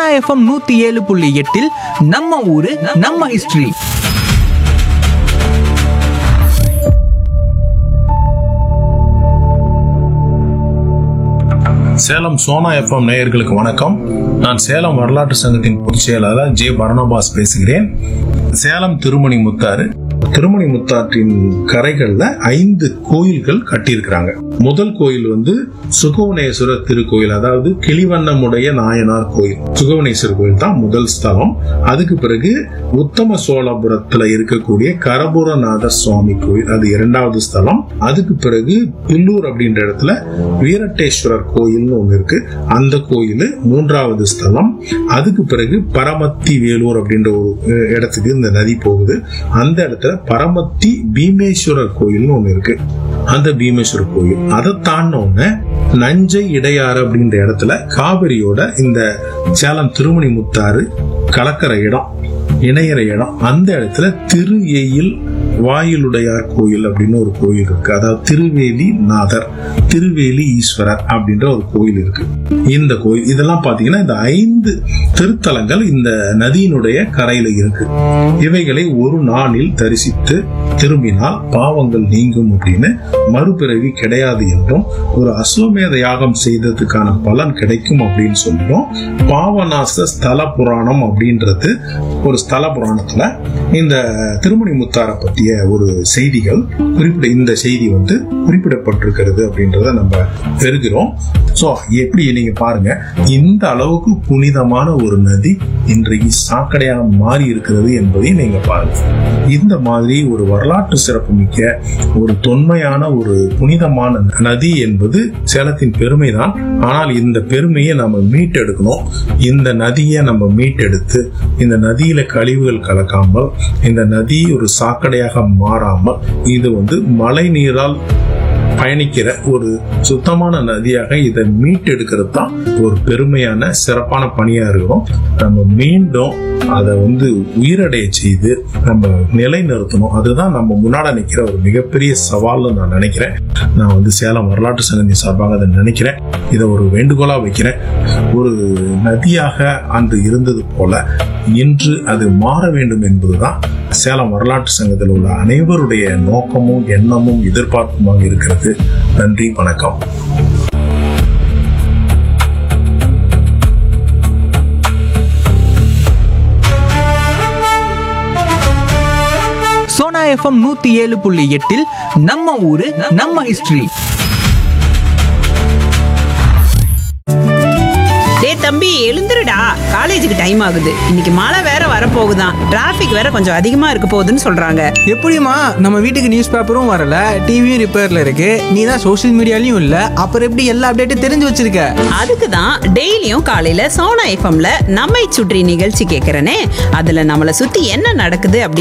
FM நூத்தி ஏழு புள்ளி எட்டில் நம்ம ஊரு நம்ம ஹிஸ்டரி சேலம் சோனா எஃப்எம் நேயர்களுக்கு வணக்கம் நான் சேலம் வரலாற்று சங்கத்தின் பொதுச் செயலாளர் ஜே பரணபாஸ் பேசுகிறேன் சேலம் திருமணி முத்தாறு திருமணி முத்தாற்றின் கரைகள்ல ஐந்து கோயில்கள் கட்டியிருக்கிறாங்க முதல் கோயில் வந்து சுகவனேஸ்வரர் திருக்கோயில் அதாவது கிளிவண்ணமுடைய நாயனார் கோயில் சுகவனேஸ்வரர் கோயில் தான் முதல் ஸ்தலம் அதுக்கு பிறகு உத்தம சோழபுரத்துல இருக்கக்கூடிய கரபுரநாதர் சுவாமி கோயில் அது இரண்டாவது ஸ்தலம் அதுக்கு பிறகு பில்லூர் அப்படின்ற இடத்துல வீரட்டேஸ்வரர் கோயில்னு ஒண்ணு இருக்கு அந்த கோயில் மூன்றாவது ஸ்தலம் அதுக்கு பிறகு பரமத்தி வேலூர் அப்படின்ற ஒரு அஹ், இடத்துக்கு இந்த நதி போகுது அந்த இடத்துல பரமத்தி பீமேஸ்வரர் கோயில்னு ஒண்ணு இருக்கு அந்த பீமேஸ்வரர் கோயில் அதை தாண்டின உடனே நஞ்சை இடையாறு அப்படின்ற இடத்துல காவிரியோட இந்த சேலம் திருமணி முத்தாறு கலக்கிற இடம் இணையிற இடம் அந்த இடத்துல திரு எயில் வாயிலுடையார் கோயில் அப்படின்னு ஒரு கோயில் இருக்கு அதாவது திருவேலி நாதர் திருவேலி ஈஸ்வரர் அப்படின்ற ஒரு கோயில் இருக்கு இந்த கோயில் இதெல்லாம் பாத்தீங்கன்னா இந்த ஐந்து திருத்தலங்கள் இந்த நதியினுடைய கரையில இருக்கு இவைகளை ஒரு நாளில் தரிசித்து திரும்பினால் பாவங்கள் நீங்கும் அப்படின்னு மறுபிறவி கிடையாது என்றும் ஒரு அஸ்வமேத யாகம் செய்ததுக்கான பலன் கிடைக்கும் அப்படின்னு சொல்லியும் பாவநாச ஸ்தல புராணம் அப்படின்றது ஒரு ஸ்தல புராணத்துல இந்த திருமணி முத்தாரை பற்றிய ஒரு செய்திகள் குறிப்பிட இந்த செய்தி வந்து குறிப்பிடப்பட்டிருக்கிறது அப்படின்றத நம்ம பெறுகிறோம் ஸோ எப்படி நீங்க பாருங்க இந்த அளவுக்கு புனிதமான ஒரு நதி இன்றைக்கு சாக்கடையாக மாறி இருக்கிறது என்பதையும் நீங்க பாருங்க இந்த மாதிரி ஒரு வரலாற்று சிறப்புமிக்க ஒரு தொன்மையான ஒரு புனிதமான நதி என்பது சேலத்தின் பெருமை தான் ஆனால் இந்த பெருமையை நம்ம மீட்டெடுக்கணும் இந்த நதியை நம்ம மீட்டெடுத்து இந்த நதியில கழிவுகள் கலக்காமல் இந்த நதி ஒரு சாக்கடையாக மாறாமல் இது வந்து மழை நீரால் பயணிக்கிற ஒரு சுத்தமான நதியாக இதை மீட்டெடுக்கிறது தான் ஒரு பெருமையான சிறப்பான பணியா இருக்கும் நம்ம மீண்டும் அதை வந்து உயிரடைய செய்து நம்ம நிலைநிறுத்தணும் அதுதான் நம்ம முன்னாடி நிற்கிற ஒரு மிகப்பெரிய சவால்னு நான் நினைக்கிறேன் நான் வந்து சேலம் வரலாற்று சங்கத்தின் சார்பாக அதை நினைக்கிறேன் இதை ஒரு வேண்டுகோளா வைக்கிறேன் ஒரு நதியாக அன்று இருந்தது போல இன்று அது மாற வேண்டும் என்பதுதான் சேலம் வரலாற்று சங்கத்தில் உள்ள அனைவருடைய நோக்கமும் எண்ணமும் எதிர்பார்ப்புமாக இருக்கிறது நன்றி வணக்கம் சோனா எஃப்எம் நூத்தி ஏழு புள்ளி எட்டில் நம்ம ஊரு நம்ம ஹிஸ்டரி டேய் தம்பி எழுந்துருடா காலேஜுக்கு டைம் ஆகுது இன்னைக்கு மழை வேற வரப்போகுதான் டிராஃபிக் வேற கொஞ்சம் அதிகமா இருக்க போகுதுன்னு சொல்றாங்க எப்படிம்மா நம்ம வீட்டுக்கு நியூஸ் பேப்பரும் வரல டிவியும் ரிப்பேர்ல இருக்கு நீ தான் சோஷியல் மீடியாலையும் இல்ல அப்புறம் எப்படி எல்லா அப்டேட்டும் தெரிஞ்சு வச்சிருக்க அதுக்கு தான் டெய்லியும் காலையில சோனா எஃப்எம்ல நம்மை சுற்றி நிகழ்ச்சி கேட்கறனே அதுல நம்மளை சுத்தி என்ன நடக்குது அப்படி